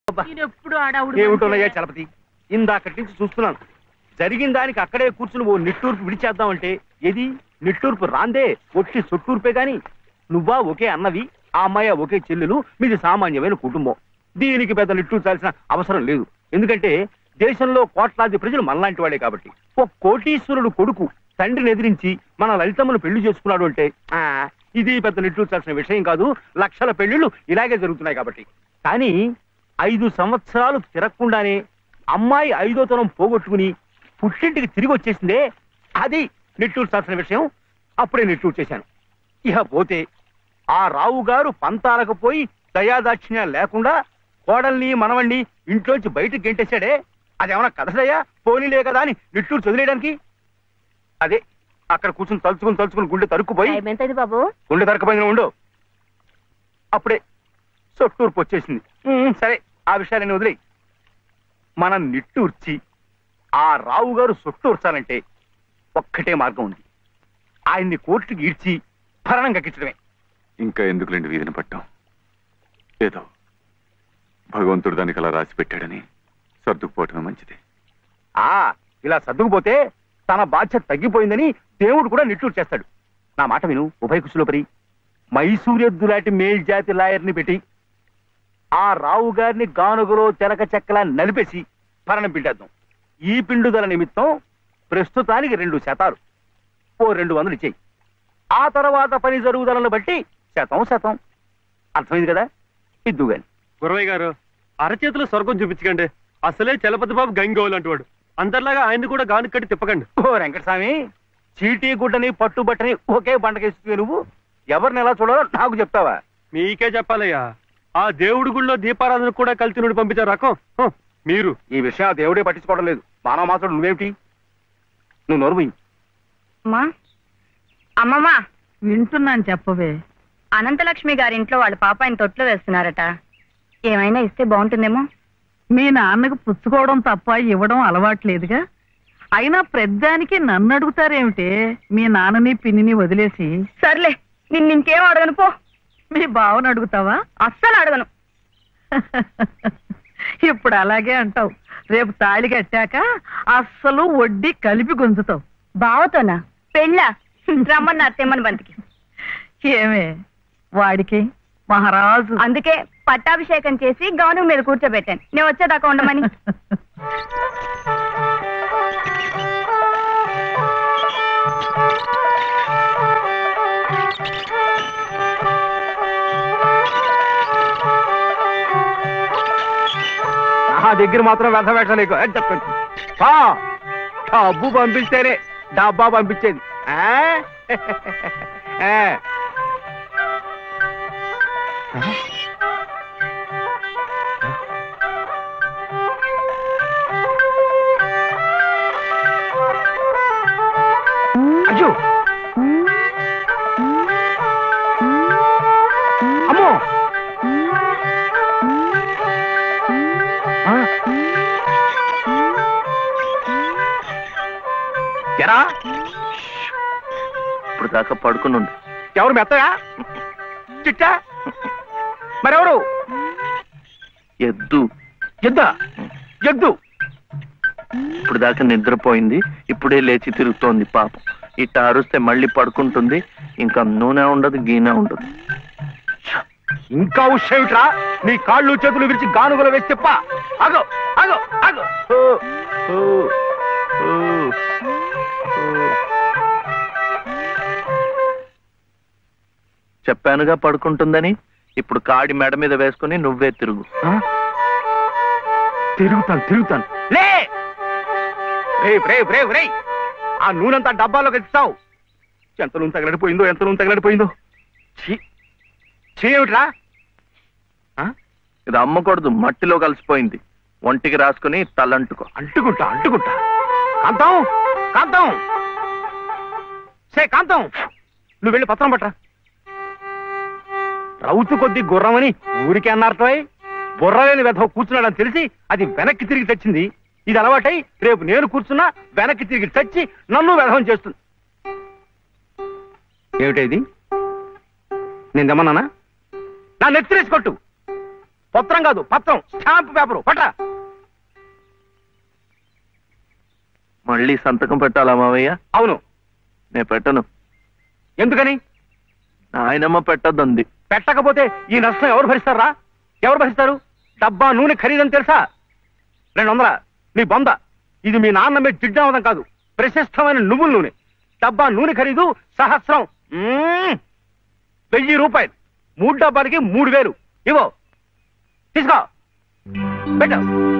అబ్బా. నేను ఎప్పుడు ఆడావుడు ఏమిటోనయ్యా చలపతి ఇందాకటి నుంచి చూస్తున్నాను జరిగిన దానికి అక్కడే కూర్చుని ఓ నిట్టూర్పు విడిచేద్దామంటే ఏది నిట్టూర్పు రాందే ఒట్టి సొట్టూర్పే గాని నువ్వా ఒకే అన్నవి ఆ అమ్మాయి ఒకే చెల్లెలు మీది సామాన్యమైన కుటుంబం దీనికి పెద్ద నిట్టూర్చాల్సిన అవసరం లేదు ఎందుకంటే దేశంలో కోట్లాది ప్రజలు మనలాంటి వాడే కాబట్టి ఒక కోటీశ్వరుడు కొడుకు తండ్రిని ఎదిరించి మన లలితమ్మను పెళ్లి చేసుకున్నాడు అంటే ఆ, ఇది పెద్ద నిట్టూర్చాల్సిన విషయం కాదు లక్షల పెళ్లిళ్ళు ఇలాగే జరుగుతున్నాయి కాబట్టి కానీ ఐదు సంవత్సరాలు తిరగకుండానే అమ్మాయి ఐదో తరం పోగొట్టుకుని పుట్టింటికి తిరిగి వచ్చేసిందే అది నిట్టూర్చాల్సిన విషయం అప్పుడే నిట్టూరు చేశాను ఇక పోతే ఆ రావు గారు పంతాలకు పోయి దయాదాక్షిణ్యం లేకుండా కోడల్ని మనవణ్ణి ఇంట్లోంచి బయటకు గెంటేశాడే అదేమన్నా కదదయ్యా పోనీలే కదా అని నిట్టూరు చదివేయడానికి అదే అక్కడ కూర్చుని తలుచుకుని తలుచుకుని గుండె తరుక్కుపోయి టైం ఎంతది బాబు గుండె తరకపోయిన ఉండు అప్పుడే సొట్టూర్పు వచ్చేసింది ఉమ్, సరే ఆ విషయాలని వదిలే మనం నిట్టూర్చి ఆ రావు గారు సొట్టూర్చాలంటే ఒక్కటే మార్గం ఉంది ఆయన్ని కోర్టుకి ఈడ్చి భరణం కక్కించడమే ఇంకా ఎందుకులేండి వీధిని పట్టాం ఏదో భగవంతుడు దానికి అలా రాసి పెట్టాడని సర్దుకుపోవటమే మంచిది ఆ ఇలా సర్దుకుపోతే తన బాధ్యత తగ్గిపోయిందని దేవుడు కూడా నిట్టూరు చేస్తాడు నా మాట విను ఉభయ కుశలోపరి మైసూరెద్దు లాంటి మేల్జాతి లాయర్ని పెట్టి ఆ రావు గారిని గానుగలో తెలక చెక్కలా నలిపేసి భరణం పిండేద్దాం ఈ పిండుదల నిమిత్తం ప్రస్తుతానికి రెండు శాతాలు ఓ రెండు వందలు ఇచ్చేయి ఆ తర్వాత పని జరుగుదలను బట్టి శతం శతం అర్థమైంది కదా ఇద్దు గాని గురవయ్య గారు అరచేతిలో స్వర్గం చూపించకండి అసలే చలపతి బాబు గంగోలు అంటువాడు అందరిలాగా ఆయన్ని కూడా గాను కట్టి తిప్పకండి ఓ వెంకటస్వామి చీటీ గుడ్డని పట్టుబట్టని ఒకే బండకేస్తుంది నువ్వు ఎవరిని ఎలా చూడాలో నాకు చెప్తావా మీకే చెప్పాలయ్యా ఆ దేవుడి గుళ్ళో దీపారాధన కూడా కలిసి నుండి పంపించే రకం హ, మీరు ఈ విషయం ఆ దేవుడే పట్టించుకోవడం లేదు మానవ మాత్రం నువ్వేమిటి నువ్వు నోరు మూయి. అమ్మా అమ్మమ్మా వింటున్నాను చెప్పవే అనంతలక్ష్మి గారింట్లో వాళ్ళ పాప ఆయన తొట్లో వేస్తున్నారట ఏమైనా ఇస్తే బాగుంటుందేమో మీ నాన్నకు పుచ్చుకోవడం తప్ప ఇవ్వడం అలవాట్లేదుగా అయినా ప్రద్దానికి నన్ను అడుగుతారేమిటే మీ నాన్నని పిన్నిని వదిలేసి సర్లే నిన్ను ఇంకేం అడగను పో మీ బావని అడుగుతావా అస్సలు అడగను ఇప్పుడు అలాగే అంటావు రేపు తాళి కట్టాక అస్సలు వడ్డీ కలిపి గుంజుతావు బావతోనా పెళ్ళా రమ్మన్న అత్తమ్మని బంతికి ఏమే వాడికి మహారాజు అందుకే పట్టాభిషేకం చేసి గౌను మీద కూర్చోబెట్టాను నేను వచ్చేదాకా ఉండమని నా దగ్గర మాత్రం వ్యర్థ పెట్టలేకు అని చెప్పండి పా, డబ్బు పంపిస్తేనే డబ్బా పంపించేది ఆ? ఆ. అయ్యో అమ్మో ఆ? ఎరా ఇప్పుడు దాకా పడుకుని ఉంది ఎవరు మెత్తగా చిట్టా మరెవరు ఎద్దు ఎద్దా ఎద్దు ఇప్పుడు దాకా నిద్రపోయింది ఇప్పుడే లేచి తిరుగుతోంది పాపం ఇట్ట అరుస్తే మళ్ళీ పడుకుంటుంది ఇంకా నూనె ఉండదు గీనె ఉండదు ఇంకా ఉషేమిట్రా నీ కాళ్ళు చేతులు విరిచి గానుగలు వేసి చెప్ప అగో అగో అగో ఓ, ఓ, ఓ, ఓ. చెప్పానుగా పడుకుంటుందని ఇప్పుడు కాడి మెడ మీద వేసుకుని నువ్వే తిరుగు ఆ? తిరుగుతాను తిరుగుతాను లే రే రే రే రే ఆ నూనెంతా డబ్బాలోకి ఎత్తావు ఎంత నూనె తగలడిపోయిందో ఎంత నూనె తగలడిపోయిందో ఛీ ఛీ ఏమిట్రా ఆ? ఇది అమ్మకూడదు మట్టిలో కలిసిపోయింది ఒంటికి రాసుకుని తలంటుకో అంటుకుంటా అంటుకుంటా కాంతం కాంతం సే కాంతం నువ్వు వెళ్ళి పత్రం పట్రా రౌతు కొద్ది గుర్రమని ఊరికే అన్నారటోయ్ బుర్రలేని వెధవ కూర్చున్నాడని తెలిసి అది వెనక్కి తిరిగి తెచ్చింది ఇది అలవాటై రేపు నేను కూర్చున్నా వెనక్కి తిరిగి తెచ్చి నన్ను వెధవం చేస్తుంది ఏమిటా ఇది నేను దమ్మన్నానా నా నెత్తిరేసి కొట్టు పత్రం కాదు పత్రం స్టాంప్ పేపరు పట్ట మళ్ళీ సంతకం పెట్టాలా మావయ్య అవును నేను పెట్టను ఎందుకని నాయనమ్మ పెట్టద్దంది పెట్టకపోతే ఈ నష్టం ఎవరు భరిస్తారా ఎవరు భరిస్తారు డబ్బా నూనె ఖరీదని తెలుసా రెండు వందల నీ బొంద ఇది మీ నాన్న మీద జిడ్డావదం కాదు ప్రశస్తమైన నువ్వుల నూనె డబ్బా నూనె ఖరీదు సహస్రం మ్మ్. వెయ్యి రూపాయలు మూడు డబ్బాలకి మూడు వేలు ఇవో తీసుకో పెట్టు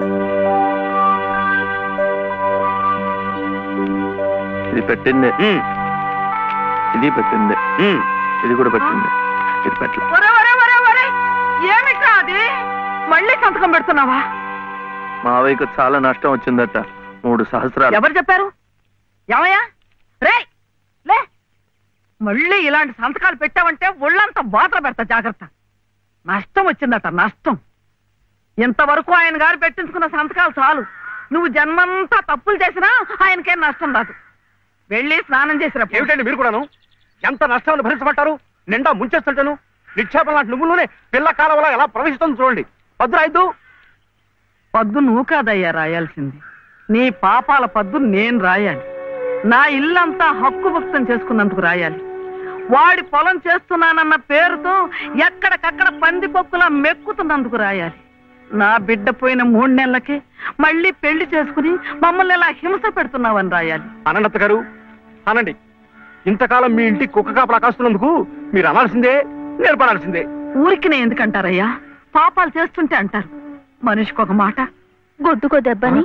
ఇది పెట్టిందే మ్మ్. ఇది పెట్టిందే మ్మ్. ఇది కూడా పెట్టింది ఇది పెట్టలే ఒరే ఒరే ఒరే ఒరే ఏమిట్రా అది మళ్ళీ సంతకం పెడుతున్నావా మావయ్యకు చాలా నష్టం వచ్చిందట మూడు సహస్రాలు ఎవరు చెప్పారు ఏమయ్యా రే లే మళ్ళీ ఇలాంటి సంతకాలు పెట్టావంటే ఒళ్ళంతా బాధలు పెడతా జాగ్రత్త నష్టం వచ్చిందట నష్టం ఇంతవరకు ఆయన గారు పెట్టించుకున్న సంతకాలు చాలు నువ్వు జన్మంతా తప్పులు చేసినా ఆయనకేం నష్టం రాదు వెళ్ళి స్నానం చేసినప్పుడు ఏమిటండి మీరు కూడాను ఎంత నష్టాన్ని భరించమంటారు నిండా ముంచేస్తుంటాను నిక్షేపం లాంటి నువ్వులోనే పిల్ల కాలంలో ఎలా ప్రవహిస్తుంది చూడండి భద్రాయిద్దు పద్దు నువ్వు కాదయ్యా రాయాల్సింది నీ పాపాల పద్దు నేను రాయాలి నా ఇల్లంతా హక్కు భక్తం చేసుకున్నందుకు రాయాలి వాడి పొలం చేస్తున్నానన్న పేరుతో ఎక్కడికక్కడ పంది పొక్కులా మెక్కుతున్నందుకు రాయాలి నా బిడ్డ పోయిన మూడు నెలలకే మళ్ళీ పెళ్లి చేసుకుని మమ్మల్ని ఇలా హింస పెడుతున్నావని రాయాలి అనంత గారు అనండి ఇంతకాలం మీ ఇంటి కుక్క కాపలా కాస్తున్నందుకు మీరు అనాల్సిందే నేర్పడాల్సిందే ఊరికి నేను ఎందుకంటారయ్యా పాపాలు చేస్తుంటే అంటారు మనిషికి ఒక మాట గొడ్డుకో దెబ్బని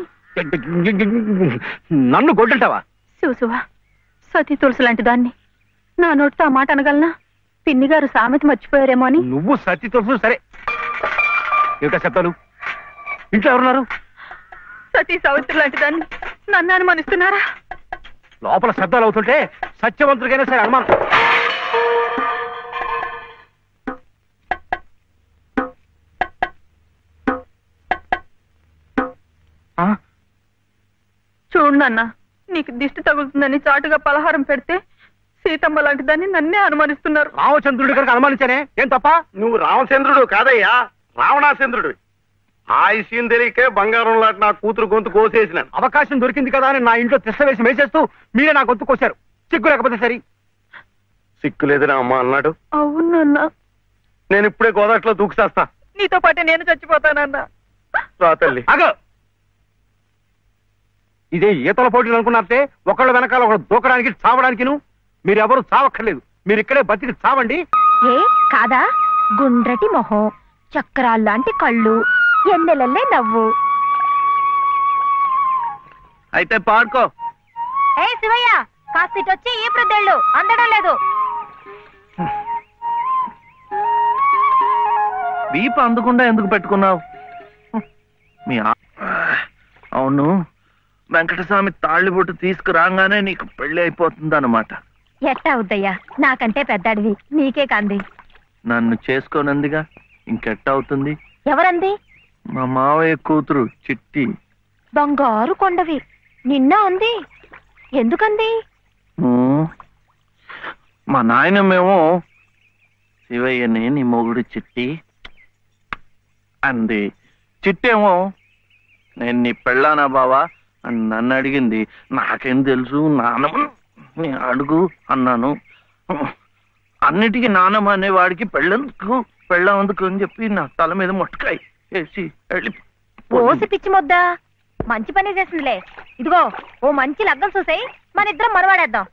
నన్ను గొడ్డంటావా చూసువా సతీ తులసి లాంటి దాన్ని నా నోటితో ఆ మాట అనగలనా పిన్ని గారు సామెత మర్చిపోయారేమో అని నువ్వు సత్తి తెలుసు సరే ఏమిటా శబ్దాలు ఇంట్లో ఎవరున్నారు సతీ సావిత్రి లాంటి దాన్ని నన్ను అనుమానిస్తున్నారా లోపల శబ్దాలు అవుతుంటే సత్యవంతుడికైనా సరే అనుమానం ఆ? చూడు నాన్న నీకు దిష్టి తగులుతుందని చాటుగా పలహారం పెడితే సీతమ్మ లాంటి దాన్ని నన్నే అనుమానిస్తున్నారు రామచంద్రుడి కనుక అనుమానించానే ఏం తప్ప నువ్వు రామచంద్రుడు కాదయ్యా రావణాచంద్రుడు ఆ విషయం తెలియకే బంగారం లాంటి నా కూతురు గొంతు కోసేసినాను అవకాశం దొరికింది కదా అని నా ఇంట్లో తిష్ట వేసి మేసేస్తూ మీరే నా గొంతు కోశారు సిగ్గు లేకపోతే సరి సిక్కు లేదని అమ్మ అన్నాడు అవును నాన్న నేను ఇప్పుడే గోదాట్లో దూకుసేస్తా నీతో పాటే నేను చచ్చిపోతానన్నా రా తల్లి అగో ఇదే ఈతల పోటీలు అనుకున్నారంటే ఒకళ్ళ వెనకాల ఒకళ్ళు దూకడానికి చావడానికిను మీరెవరు చావక్కర్లేదు మీరు ఇక్కడే బతికి చావండి ఏ కాదా గుండ్రటి మొహం చక్రాల్లాంటి కళ్ళు ఎన్నెలల్లే నవ్వు అయితే పాడుకో ఏ శివయ్య కాస్త వచ్చి ఈ ప్రద్దెళ్ళు అందడం లేదు వీపు అందకుండా ఎందుకు పెట్టుకున్నావు మీ ఆ- అవును వెంకటస్వామి తాళ్ళిబొట్టు తీసుకురాగానే నీకు పెళ్లి అయిపోతుంది అనమాట ఎట్టా అవుద్దయ్యా నాకంటే పెద్దాడివి నీకే కంది నన్ను చేసుకోనందిగా ఇంకెట్ట అవుతుంది ఎవరంది మా మావయ్య కూతురు చిట్టి బంగారు కొండవి నిన్న ఉంది ఎందుకంది ఊ, మా నాయనమేమో శివయ్యని నీ మొగుడు చిట్టి అంది చిట్టేమో నేను నీ పెళ్ళానా బావా అని నన్ను అడిగింది నాకేం తెలుసు నానమ్మ నీ అడుగు అన్నాను అన్నిటికీ నానమ్మ అనేవాడికి పెళ్ళందుకు పెళ్ళందుకు అని చెప్పి నా తల మీద మొట్టకాయ వేసి వెళ్ళి ఓసి పిచ్చి మొద్దా మంచి పని చేసిందిలే ఇదిగో ఓ మంచి లగ్గం చూసాయి మన ఇద్దరం మనవాడేద్దాం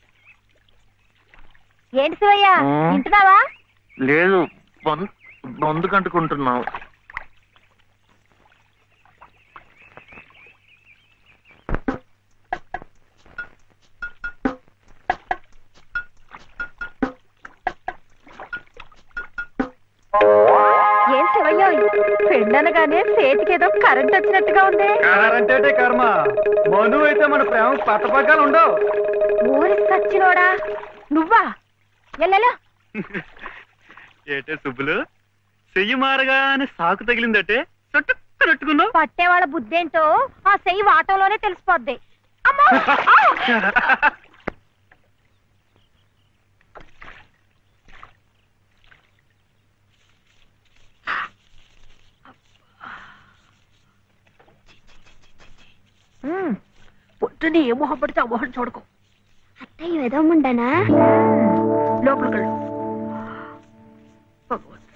ఏంటి శివయ్య ఆ. వింటున్నావా లేదు బొందు బొందు కంటుకుంటున్నావు ఏం శివయ్య పెళ్ళనగానే చేతికేదో కరెంట్ వచ్చినట్టుగా ఉంది అంటే కర్మ మను అయితే మన ప్రేమ పట్టపగ్గాలు ఉండవు ఊరి సచ్చినోడా నువ్వా ఎల్లెలో ఏటే సుబ్బులు చెయ్యి మారగానే సాకు తగిలిందటే చుట్టుకున్నట్టుకున్నావు పట్టేవాళ్ళ బుద్ధేంటో ఆ చెయ్యి వాటంలోనే తెలిసిపోద్ది అమ్మో! ఆ! పొద్దుని ఏ మొహం పడితే ఆ మొహం చూడకు అత్తయ్య వెదవమంటానా లోపలికి వెళ్ళు భగవంతుడా.